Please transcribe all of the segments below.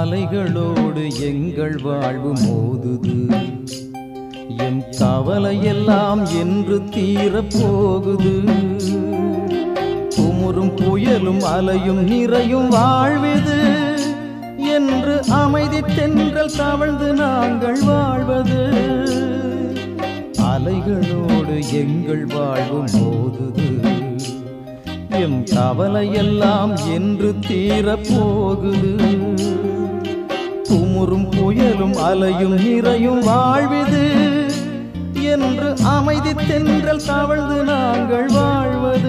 அலைகளோடு எங்கள் வாழ்வு மோதுது எம் கவலையெல்லாம் என்று தீரப் போகுது குமுறும் புயலும் அலையும் நிறையும் வாழ்வது என்று அமைதி தென்றல் தவழ்ந்து நாங்கள் வாழ்வது அலைகளோடு எங்கள் வாழ்வு மோதுது எம் கவலையெல்லாம் என்று தீரப் போகுது குமுறும் புயலும் அலையும் நிறையும் வாழ்வது என்று அமைதி தென்றல் தவழ்ந்து நாங்கள் வாழ்வது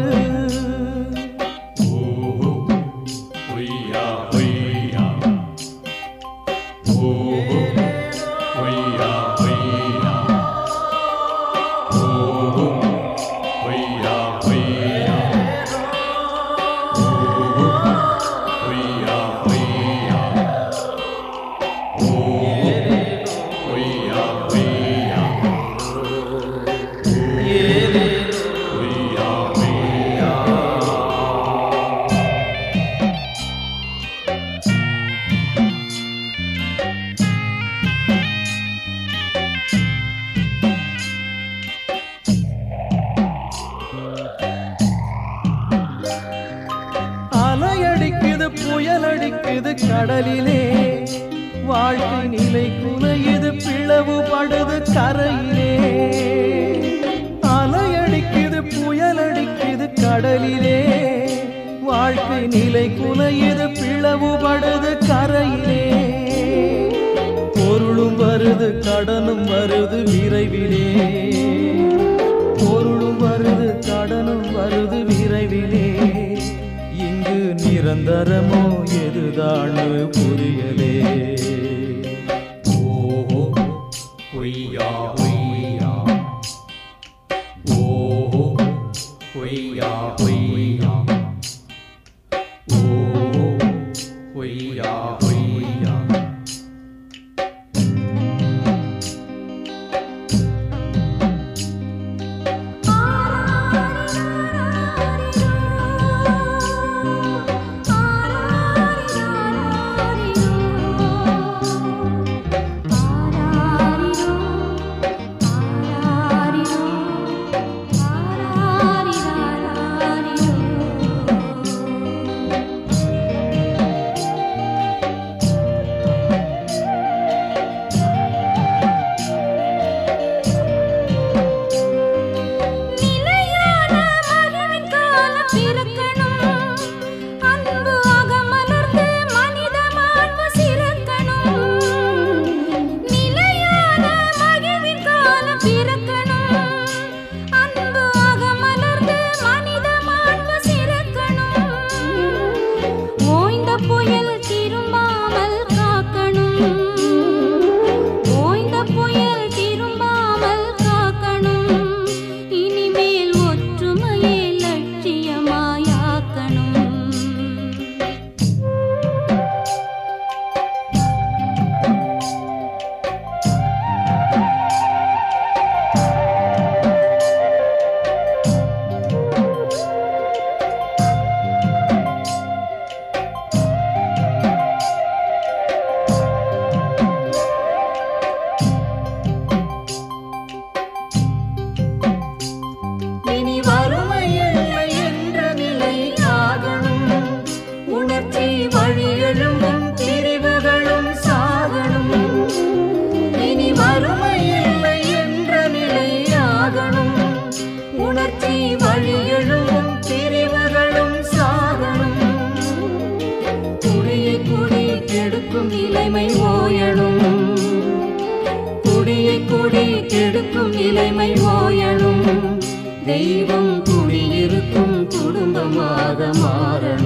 அலையடிக்குது புயலடிக்குது கடலிலே வாழ்க்கை நிலை குலையுது பிளவுபடுது கரையிலே அலையடிக்குது புயலடிக்குது கடலிலே வாழ்க்கை நிலை குலையுது பிளவுபடுது கரையிலே பொருளும் வருது கடனும் வருது விரைவிலே பொருளும் வருது கடனும் வருது விரைவிலே இங்கு நிரந்தரமோ எதுதான் புரியலே ஓஹோ பொய்யா பொய்யா ஓஹோ பொய்யா பொய்யா ஓஹோ பொய்யா பொய்யா நிலையான மகிழ்வின் காலம் பிறக்கணும். அன்பு அகமலர்ந்து மனித மாண்பு சிறக்கணும். நிலையான மகிழ்வின் காலம் பிறக்கணும். அன்பு அகமலர்ந்து மனித மாண்பு சிறக்கணும். ஓய்ந்த புயல் திரும்பாமல் காக்கணும் ஓய்ந்த புயல் திரும்பாமல் காக்கணும் இனிமேல் ஒற்றுமையை லட்சியமாயாக்கணும் இனி வறுமை இல்லை என்ற நிலை ஆகணும் உணர்ச்சி வழியெழும்பும் பிரிவுகளும் சாகணும் இனி வறுமை இல்லை என்ற நிலை ஆகணும் உணர்ச்சி வழியெழும்பும் பிரிவுகளும் சாகணும் குடியை குடி கெடுக்கும் நிலைமை ஓயணும் குடியை குடி கெடுக்கும் நிலைமை ஓயணும் தெய்வம் குடியிருக்கும் குடும்பமாக மாறணும்